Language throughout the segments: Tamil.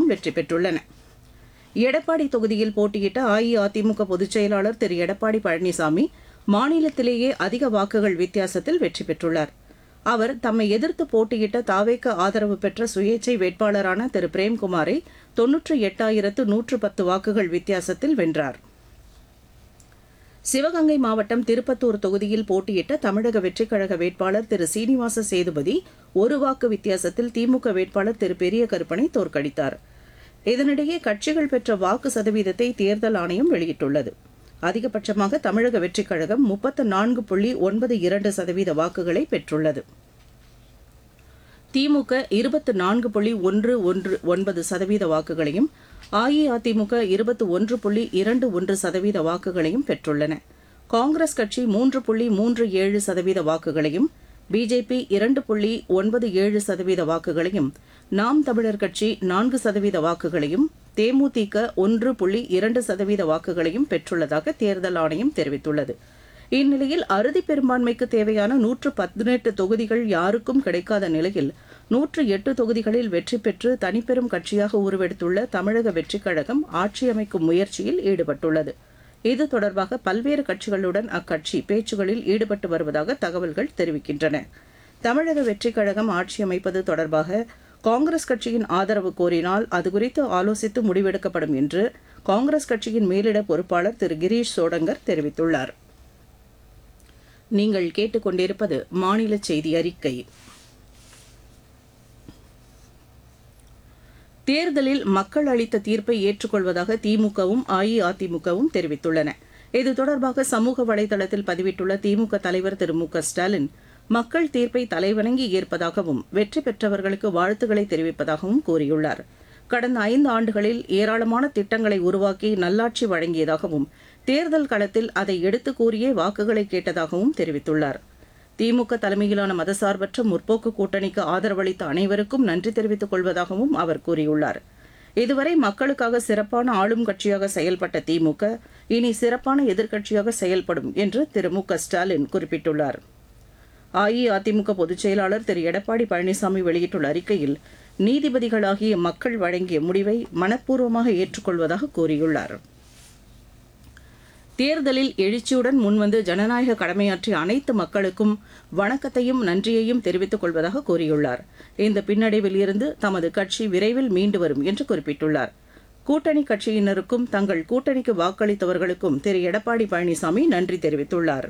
தொகுதிகளும் வெற்றி பெற்றுள்ளன எடப்பாடி தொகுதியில் போட்டியிட்ட அஇஅதிமுக பொதுச் செயலாளர் திரு எடப்பாடி பழனிசாமி மாநிலத்திலேயே அதிக வாக்குகள் வித்தியாசத்தில் வெற்றி பெற்றுள்ளார் அவர் தம்மை எதிர்த்து போட்டியிட்ட தாவேக்க ஆதரவு பெற்ற சுயேச்சை வேட்பாளரான திரு பிரேம்குமாரை தொன்னூற்று எட்டாயிரத்து நூற்று பத்து வாக்குகள் வித்தியாசத்தில் வென்றார் சிவகங்கை மாவட்டம் திருப்பத்தூர் தொகுதியில் போட்டியிட்ட தமிழக வெற்றிக் கழக வேட்பாளர் திரு சீனிவாச சேதுபதி ஒரு வாக்கு வித்தியாசத்தில் திமுக வேட்பாளர் திரு பெரிய கருப்பனை தோற்கடித்தார் இதனிடையே கட்சிகள் பெற்ற வாக்கு சதவீதத்தை தேர்தல் ஆணையம் வெளியிட்டுள்ளது அதிகபட்சமாக தமிழக வெற்றிக் கழகம் முப்பத்து நான்கு புள்ளி ஒன்பது இரண்டு சதவீத வாக்குகளை பெற்றுள்ளது திமுக இருபத்து நான்கு புள்ளி ஒன்று ஒன்று ஒன்பது சதவீத வாக்குகளையும் அஇஅதிமுக இருபத்து ஒன்று புள்ளி இரண்டு ஒன்று சதவீத வாக்குகளையும் பெற்றுள்ளன காங்கிரஸ் கட்சி மூன்று புள்ளி மூன்று ஏழு சதவீத வாக்குகளையும் பிஜேபி இரண்டு புள்ளி ஒன்பது ஏழு சதவீத வாக்குகளையும் நாம் தமிழர் கட்சி நான்கு சதவீத வாக்குகளையும் தேமுதிக ஒன்று புள்ளி இரண்டு சதவீத வாக்குகளையும் பெற்றுள்ளதாக தேர்தல் ஆணையம் தெரிவித்துள்ளது இந்நிலையில் அறுதி பெரும்பான்மைக்கு தேவையான நூற்று பதினெட்டு தொகுதிகள் யாருக்கும் கிடைக்காத நிலையில் நூற்று எட்டு தொகுதிகளில் வெற்றி பெற்று தனிப்பெரும் கட்சியாக உருவெடுத்துள்ள தமிழக வெற்றிக் கழகம் ஆட்சி அமைக்கும் முயற்சியில் ஈடுபட்டுள்ளது இது தொடர்பாக பல்வேறு கட்சிகளுடன் அக்கட்சி பேச்சுகளில் ஈடுபட்டு வருவதாக தகவல்கள் தெரிவிக்கின்றன தமிழக வெற்றிக் கழகம் ஆட்சி அமைப்பது தொடர்பாக காங்கிரஸ் கட்சியின் ஆதரவு கோரினால் அது குறித்து ஆலோசித்து முடிவெடுக்கப்படும் என்று காங்கிரஸ் கட்சியின் மேலிட பொறுப்பாளர் திரு கிரீஷ் சோடங்கர் தெரிவித்துள்ளார் நீங்கள் கேட்டுக்கொண்டிருப்பது மாநில செய்தி அறிக்கை தேர்தலில் மக்கள் அளித்த தீர்ப்பை ஏற்றுக்கொள்வதாக திமுகவும் அஇஅதிமுகவும் தெரிவித்துள்ளன இது தொடர்பாக சமூக வலைதளத்தில் பதிவிட்டுள்ள திமுக தலைவர் திரு மு க ஸ்டாலின் மக்கள் தீர்ப்பை தலைவணங்கி ஏற்பதாகவும் வெற்றி பெற்றவர்களுக்கு வாழ்த்துக்களை தெரிவிப்பதாகவும் கூறியுள்ளார் கடந்த ஐந்து ஆண்டுகளில் ஏராளமான திட்டங்களை உருவாக்கி நல்லாட்சி வழங்கியதாகவும் தேர்தல் களத்தில் அதை எடுத்து கூறியே வாக்குகளை கேட்டதாகவும் தெரிவித்துள்ளார் திமுக தலைமையிலான மதசார்பற்ற முற்போக்கு கூட்டணிக்கு ஆதரவளித்த அனைவருக்கும் நன்றி தெரிவித்துக் கொள்வதாகவும் அவர் கூறியுள்ளார் இதுவரை மக்களுக்காக சிறப்பான ஆளும் கட்சியாக செயல்பட்ட திமுக இனி சிறப்பான எதிர்க்கட்சியாக செயல்படும் என்று திரு மு க ஸ்டாலின் குறிப்பிட்டுள்ளார் அஇஅதிமுக பொதுச் செயலாளர் திரு எடப்பாடி பழனிசாமி வெளியிட்டுள்ள அறிக்கையில் நீதிபதிகளாகிய மக்கள் வழங்கிய முடிவை மனப்பூர்வமாக ஏற்றுக்கொள்வதாக கூறியுள்ளார் தேர்தலில் எழுச்சியுடன் முன்வந்து ஜனநாயக கடமையாற்றிய அனைத்து மக்களுக்கும் வணக்கத்தையும் நன்றியையும் தெரிவித்துக் கொள்வதாக கூறியுள்ளார் இந்த பின்னடைவில் இருந்து தமது கட்சி விரைவில் மீண்டு வரும் என்று குறிப்பிட்டுள்ளார் கூட்டணி கட்சியினருக்கும் தங்கள் கூட்டணிக்கு வாக்களித்தவர்களுக்கும் திரு எடப்பாடி பழனிசாமி நன்றி தெரிவித்துள்ளார்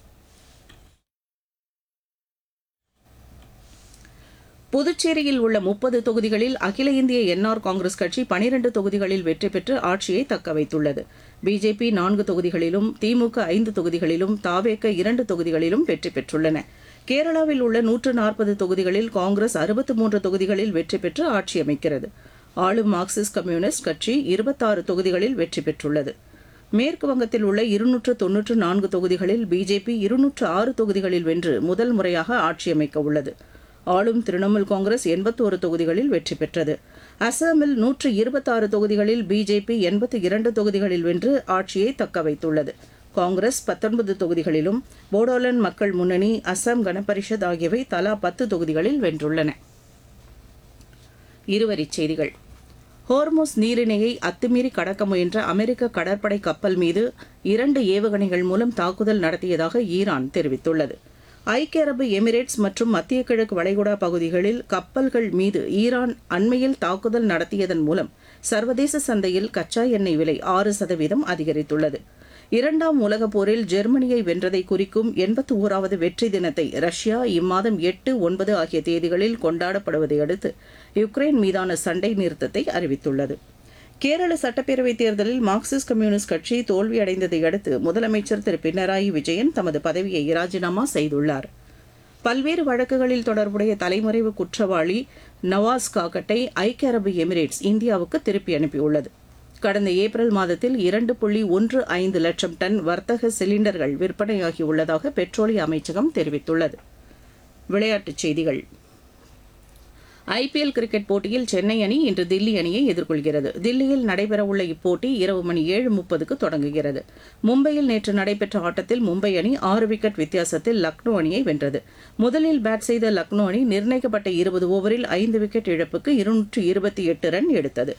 புதுச்சேரியில் உள்ள முப்பது தொகுதிகளில் அகில இந்திய என்ஆர் காங்கிரஸ் கட்சி பனிரண்டு தொகுதிகளில் வெற்றி பெற்று ஆட்சியை தக்க வைத்துள்ளது பிஜேபி நான்கு தொகுதிகளிலும் திமுக ஐந்து தொகுதிகளிலும் தாவேக்க இரண்டு தொகுதிகளிலும் வெற்றி பெற்றுள்ளன கேரளாவில் உள்ள நூற்று நாற்பது தொகுதிகளில் காங்கிரஸ் அறுபத்து மூன்று தொகுதிகளில் வெற்றி பெற்று ஆட்சி அமைக்கிறது ஆளும் மார்க்சிஸ்ட் கம்யூனிஸ்ட் கட்சி இருபத்தாறு தொகுதிகளில் வெற்றி பெற்றுள்ளது மேற்கு வங்கத்தில் உள்ள இருநூற்று தொன்னூற்று நான்கு தொகுதிகளில் பிஜேபி இருநூற்று ஆறு தொகுதிகளில் வென்று முதல் முறையாக ஆட்சி அமைக்க உள்ளது ஆளும் திரிணாமுல் காங்கிரஸ் எண்பத்தோரு தொகுதிகளில் வெற்றி பெற்றது அசாமில் நூற்று இருபத்தாறு தொகுதிகளில் பிஜேபி எண்பத்தி இரண்டு தொகுதிகளில் வென்று ஆட்சியை தக்க வைத்துள்ளது காங்கிரஸ் பத்தொன்பது தொகுதிகளிலும் போடோலாந்து மக்கள் முன்னணி அசாம் கனபரிஷத் ஆகியவை தலா பத்து தொகுதிகளில் வென்றுள்ளன இருவரிச் செய்திகள் ஹோர்மோஸ் நீரிணையை அத்துமீறி கடக்க முயன்ற அமெரிக்க கடற்படை கப்பல் மீது இரண்டு ஏவுகணைகள் மூலம் தாக்குதல் நடத்தியதாக ஈரான் தெரிவித்துள்ளது ஐக்கிய அரபு எமிரேட்ஸ் மற்றும் மத்திய கிழக்கு வளைகுடா பகுதிகளில் கப்பல்கள் மீது ஈரான் அண்மையில் தாக்குதல் நடத்தியதன் மூலம் சர்வதேச சந்தையில் கச்சா எண்ணெய் விலை ஆறு சதவீதம் அதிகரித்துள்ளது இரண்டாம் உலகப் போரில் ஜெர்மனியை வென்றதை குறிக்கும் எண்பத்தி ஓராவது வெற்றி தினத்தை ரஷ்யா இம்மாதம் எட்டு ஒன்பது ஆகிய தேதிகளில் கொண்டாடப்படுவதை அடுத்து யுக்ரைன் மீதான சண்டை நிறுத்தத்தை அறிவித்துள்ளது கேரள சட்டப்பேரவைத் தேர்தலில் மார்க்சிஸ்ட் கம்யூனிஸ்ட் கட்சி தோல்வியடைந்ததை அடுத்து முதலமைச்சர் திரு பினராயி விஜயன் தமது பதவியை ராஜினாமா செய்துள்ளார் பல்வேறு வழக்குகளில் தொடர்புடைய தலைமறைவு குற்றவாளி நவாஸ் காக்கட்டை ஐக்கிய அரபு எமிரேட்ஸ் இந்தியாவுக்கு திருப்பி அனுப்பியுள்ளது கடந்த ஏப்ரல் மாதத்தில் இரண்டு புள்ளி ஒன்று ஐந்து லட்சம் டன் வர்த்தக சிலிண்டர்கள் விற்பனையாகியுள்ளதாக பெட்ரோலிய அமைச்சகம் தெரிவித்துள்ளது விளையாட்டுச் செய்திகள் ஐபிஎல் கிரிக்கெட் போட்டியில் சென்னை அணி இன்று தில்லி அணியை எதிர்கொள்கிறது தில்லியில் நடைபெறவுள்ள இப்போட்டி இரவு மணி ஏழு முப்பதுக்கு தொடங்குகிறது மும்பையில் நேற்று நடைபெற்ற ஆட்டத்தில் மும்பை அணி ஆறு விக்கெட் வித்தியாசத்தில் லக்னோ அணியை வென்றது முதலில் பேட் செய்த லக்னோ அணி நிர்ணயிக்கப்பட்ட இருபது ஓவரில் ஐந்து விக்கெட் இழப்புக்கு இருநூற்று இருபத்தி எட்டு ரன் எடுத்தது